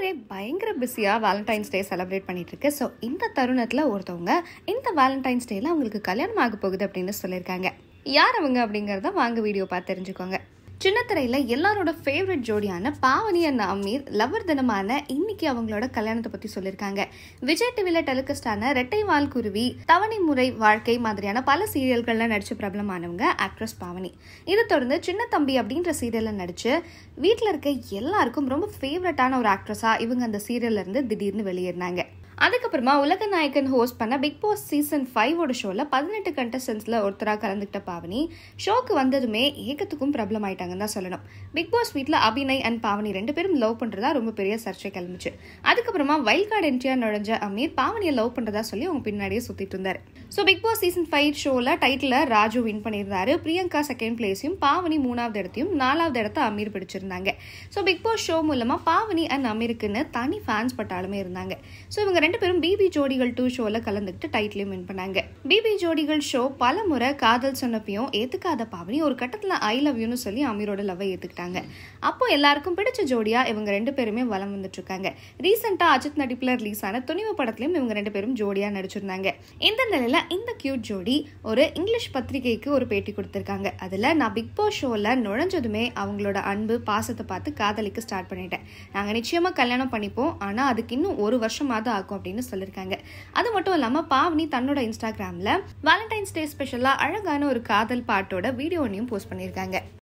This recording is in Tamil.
ஊரே பயங்கர பிஸியாக வேலண்டைன்ஸ் டே செலிப்ரேட் பண்ணிட்டு இருக்கு ஸோ இந்த தருணத்தில் ஒருத்தவங்க இந்த வேலண்டைன்ஸ் டேல அவங்களுக்கு கல்யாணம் ஆக போகுது அப்படின்னு சொல்லியிருக்காங்க யார் அவங்க அப்படிங்கிறத வாங்க வீடியோ பார்த்து தெரிஞ்சுக்கோங்க சின்னத்திரையில எல்லாரோட ஃபேவரட் ஜோடியான பாவனி அண்ட் அமீர் லவர் தினமான இன்னைக்கு அவங்களோட கல்யாணத்தை பத்தி சொல்லியிருக்காங்க விஜய் டிவில டெலிகாஸ்டான ரெட்டை வால் குருவி தவணை முறை வாழ்க்கை மாதிரியான பல சீரியல்கள்ல நடிச்சு பிரபலமானவங்க ஆக்ட்ரஸ் பாவனி இதை தொடர்ந்து சின்ன தம்பி அப்படின்ற சீரியல்ல நடிச்சு வீட்டில் இருக்க எல்லாருக்கும் ரொம்ப ஃபேவரட்டான ஒரு ஆக்ட்ரஸா இவங்க அந்த சீரியல்ல இருந்து திடீர்னு வெளியேறினாங்க அதுக்கப்புறமா உலக நாயக்கன் ஹோஸ்ட் பண்ண பிக் பாஸ் சீசன் ஃபைவோட ஷோவில் பதினெட்டு கண்டஸ்டன்ஸில் ஒருத்தராக கலந்துக்கிட்ட பாவனி ஷோக்கு வந்ததுமே ஏகத்துக்கும் பிரபலம் ஆயிட்டாங்கன்னு தான் சொல்லணும் பிக் பாஸ் வீட்டில் அபிநய் அண்ட் பாவனி ரெண்டு பேரும் லவ் பண்ணுறதா ரொம்ப பெரிய சர்ச்சை கிளம்பிச்சு அதுக்கப்புறமா வைல்ட் கார்டு என்ட்ரியாக நுழைஞ்ச அமீர் பாவனியை லவ் பண்ணுறதா சொல்லி அவங்க பின்னாடியே சுற்றிட்டு இருந்தார் so Bigg Boss season five ஷோவில் டைட்டில் ராஜு வின் பண்ணியிருந்தாரு பிரியங்கா செகண்ட் பிளேஸையும் பாவனி மூணாவது இடத்தையும் நாலாவது இடத்த அமீர் பிடிச்சிருந்தாங்க ஸோ பிக் பாஸ் ஷோ மூலமாக பாவனி அண்ட் அமீருக்குன்னு தனி ஃபேன்ஸ் பட்டாலுமே இருந்தாங்க ஸோ இவங்க ரெண்டு பேரும் பிபி ஜோடிகள் டூ ஷோவில் கலந்துக்கிட்டு டைட்டிலையும் வின் பண்ணாங்க பிபி ஜோடிகள் ஷோ பல முறை காதல் சொன்னப்பையும் ஏத்துக்காத பாவனி ஒரு கட்டத்தில் ஐ லவ் யூன்னு சொல்லி அமீரோட லவ்வை ஏத்துக்கிட்டாங்க அப்போ எல்லாருக்கும் பிடிச்ச ஜோடியா இவங்க ரெண்டு பேருமே வலம் வந்துட்டு இருக்காங்க ரீசெண்டா அஜித் நடிப்புல ரிலீஸ் ஆன துணிவு படத்திலையும் இவங்க ரெண்டு பேரும் ஜோடியா நடிச்சிருந்தாங்க இந்த நிலையில இந்த கியூட் ஜோடி ஒரு இங்கிலீஷ் பத்திரிகைக்கு ஒரு பேட்டி கொடுத்திருக்காங்க அதுல நான் பிக் பாஸ் ஷோல நுழைஞ்சதுமே அவங்களோட அன்பு பாசத்தை பார்த்து காதலிக்க ஸ்டார்ட் பண்ணிட்டேன் நாங்க நிச்சயமா கல்யாணம் பண்ணிப்போம் ஆனா அதுக்கு இன்னும் ஒரு வருஷமாவது ஆகும் அப்படின்னு சொல்லியிருக்காங்க அது மட்டும் இல்லாம பாவனி தன்னோட இன்ஸ்டாகிராம்ல வேலண்டைன்ஸ் டே ஸ்பெஷலா அழகான ஒரு காதல் பாட்டோட வீடியோ ஒன்றையும் போஸ்ட் பண்ணியிருக்காங்க